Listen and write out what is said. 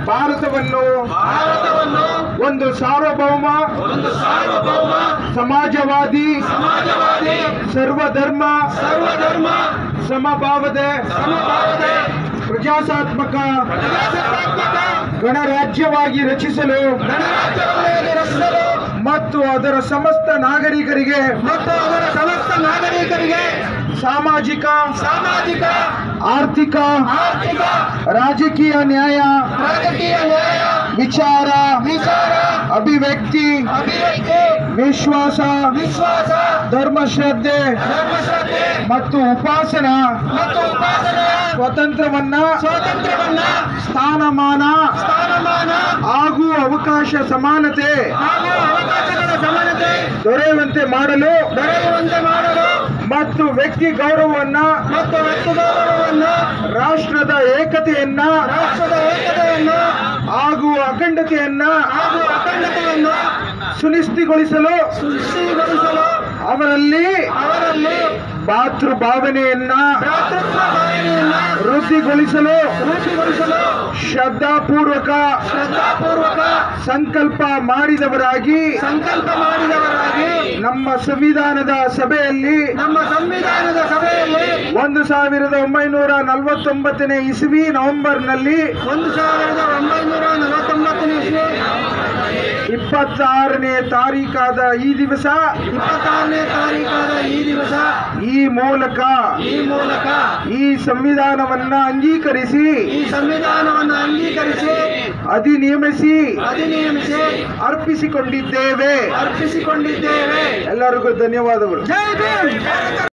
ಭಾರತವನ್ನು ಭಾರತವನ್ನು ಒಂದು ಸಾರ್ವಭೌಮ ಒಂದು ಸಾರ್ವಭೌಮ ಸಮಾಜವಾದಿ ಸಮಾಜವಾದಿ ಸರ್ವಧರ್ಮ ಸರ್ವಧರ್ಮ ಸಮಭಾವದ ಸಮಭಾವದ ಪ್ರಜಾಸತ್ತಾತ್ಮಕ ಪ್ರಜಾಸತ್ತಾತ್ಮಕ ಗಣರಾಜ್ಯವಾಗಿ ರಚಿಸಲು ಗಣರಾಜ್ಯವನ್ನು ರಚಿಸಲು ಮತ್ತು ಅದರ ಸಮಸ್ತ ನಾಗರಿಕರಿಗೆ ಮತ್ತು ಅದರ ಸಮಸ್ತ ನಾಗರಿಕರಿಗೆ ಸಾಮಾಜಿಕ ಸಾಮಾಜಿಕ ಆರ್ಥಿಕ ಆರ್ಥಿಕ ರಾಜಕೀಯ ನ್ಯಾಯ ರಾಜಕೀಯ ನ್ಯಾಯ ವಿಚಾರ ವಿಚಾರ ಅಭಿವ್ಯಕ್ತಿ ಅಭಿವ್ಯಕ್ತಿ ವಿಶ್ವಾಸ ವಿಶ್ವಾಸ ಧರ್ಮಶ್ರದ್ಧೆ ಧರ್ಮಶ್ರದ್ಧೆ ಮತ್ತು ಉಪಾಸನ ಮತ್ತು ಉಪಾಸನೆಯ ಸ್ವತಂತ್ರವನ್ನ ಸ್ವಾತಂತ್ರ್ಯವನ್ನ ಸ್ಥಾನಮಾನ ಸ್ಥಾನಮಾನ ಹಾಗೂ ಅವಕಾಶ ಸಮಾನತೆ ಹಾಗೂ ಅವಕಾಶಗಳ ಸಮಾನತೆ ದೊರೆಯುವಂತೆ ಮಾಡಲು ದೊರೆಯುವಂತೆ ಮಾಡಲು ಮತ್ತು ವ್ಯಕ್ತಿ ಗೌರವವನ್ನ ಮತ್ತು ವ್ಯಕ್ತಿ ಗೌರವವನ್ನು ರಾಷ್ಟ್ರದ ಏಕತೆಯನ್ನ ರಾಷ್ಟ್ರದ ಏಕತೆಯನ್ನು ಹಾಗೂ ಅಖಂಡತೆಯನ್ನ ಹಾಗೂ ಅಖಂಡತೆಯನ್ನು ಸುನಿಶ್ಚಿತಗೊಳಿಸಲು ಸೃಷ್ಟಿಗೊಳಿಸಲು ಅವರಲ್ಲಿ ಅವರಲ್ಲಿ ಭಾತೃ ಭಾವನೆಯನ್ನ ಭ್ರಾತೃತ್ವ ಭಾವನೆಯನ್ನ ವೃದ್ಧಿಗೊಳಿಸಲು ರೂಪಿಗೊಳಿಸಲು ಶ್ರದ್ಧಾಪೂರ್ವಕ ಶ್ರದ್ಧಾಪೂರ್ವಕ ಸಂಕಲ್ಪ ಮಾಡಿದವರಾಗಿ ಸಂಕಲ್ಪ ಮಾಡಿದವರಾಗಿ ನಮ್ಮ ಸಂವಿಧಾನದ ಸಭೆಯಲ್ಲಿ ನಮ್ಮ ಸಂವಿಧಾನದ ಸಭೆಯಲ್ಲಿ ಒಂದು ಸಾವಿರದ ಒಂಬೈನೂರ ನಲವತ್ತೊಂಬತ್ತನೇ ಇಸವಿ ನವೆಂಬರ್ನಲ್ಲಿ ಒಂದು ಸಾವಿರದ ಒಂಬೈನೂರ ನಲವತ್ತೊಂಬತ್ತನೇ ಇಸ್ವಿ ಇಪ್ಪತ್ತಾರನೇ ತಾರೀಕಾದ ಈ ದಿವಸ ಇಪ್ಪತ್ತಾರನೇ ತಾರೀಕಾದ ಈ ದಿವಸ ಈ ಮೂಲಕ ಈ ಮೂಲಕ ಈ ಸಂವಿಧಾನವನ್ನ ಅಂಗೀಕರಿಸಿ ಈ ಸಂವಿಧಾನವನ್ನು ಅಂಗೀಕರಿಸಿ ಅಧಿನಿಯಮಿಸಿ ಅಧಿನಿಯಮಿಸಿ ಅರ್ಪಿಸಿಕೊಂಡಿದ್ದೇವೆ ಅರ್ಪಿಸಿಕೊಂಡಿದ್ದೇವೆ ಎಲ್ಲರಿಗೂ ಧನ್ಯವಾದಗಳು ಜೈ ಭೀಮ್